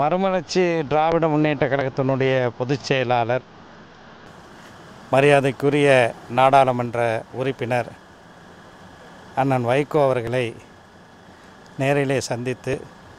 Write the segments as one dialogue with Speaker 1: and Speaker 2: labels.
Speaker 1: மறுமலர்ச்சி திராவிட முன்னேற்ற கழகத்தினுடைய பொதுச் செயலாளர் மரியாதைக்குரிய நாடாளுமன்ற உறுப்பினர் அண்ணன் வைகோ அவர்களை நேரிலே சந்தித்து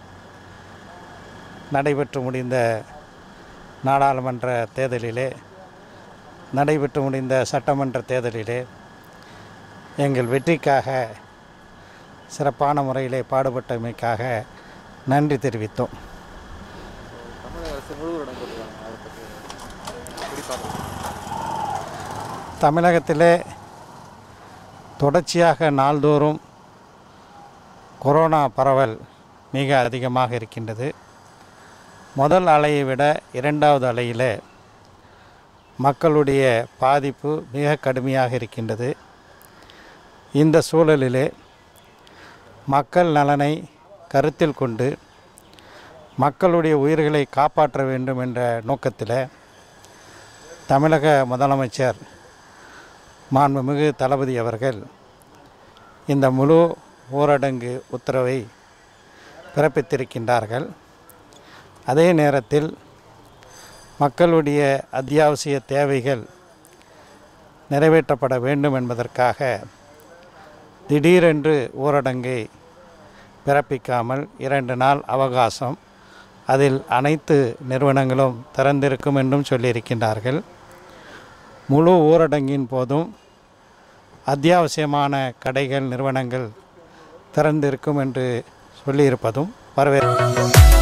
Speaker 1: நடைபெற்று முடிந்த நாடாளுமன்ற தேர்தலிலே நடைபெற்று முடிந்த சட்டமன்ற தேர்தலிலே எங்கள் வெற்றிக்காக சிறப்பான முறையிலே பாடுபட்டமைக்காக நன்றி தெரிவித்தோம்
Speaker 2: தமிழக அரசு முழு ஊரடங்கு போட்டுருக்காங்க அதை பற்றி எப்படி பார்க்குறீங்க
Speaker 1: தமிழகத்திலே தொடர்ச்சியாக நாள்தோறும் கொரோனா பரவல் மிக அதிகமாக இருக்கின்றது முதல் அலையை விட இரண்டாவது அலையில் மக்களுடைய பாதிப்பு மிக கடுமையாக இருக்கின்றது இந்த சூழலிலே மக்கள் நலனை கருத்தில் கொண்டு மக்களுடைய உயிர்களை காப்பாற்ற வேண்டும் என்ற நோக்கத்தில் தமிழக முதலமைச்சர் மாண்புமிகு தளபதி அவர்கள் இந்த முழு ஊரடங்கு உத்தரவை பிறப்பித்திருக்கின்றார்கள் அதே நேரத்தில் மக்களுடைய அத்தியாவசிய தேவைகள் நிறைவேற்றப்பட வேண்டும் என்பதற்காக திடீரென்று ஊரடங்கை பிறப்பிக்காமல் இரண்டு நாள் அவகாசம் அதில் அனைத்து நிறுவனங்களும் திறந்திருக்கும் என்றும் சொல்லியிருக்கின்றார்கள் முழு ஊரடங்கின் போதும் அத்தியாவசியமான கடைகள் நிறுவனங்கள் திறந்திருக்கும் என்று சொல்லியிருப்பதும் வரவேற்பு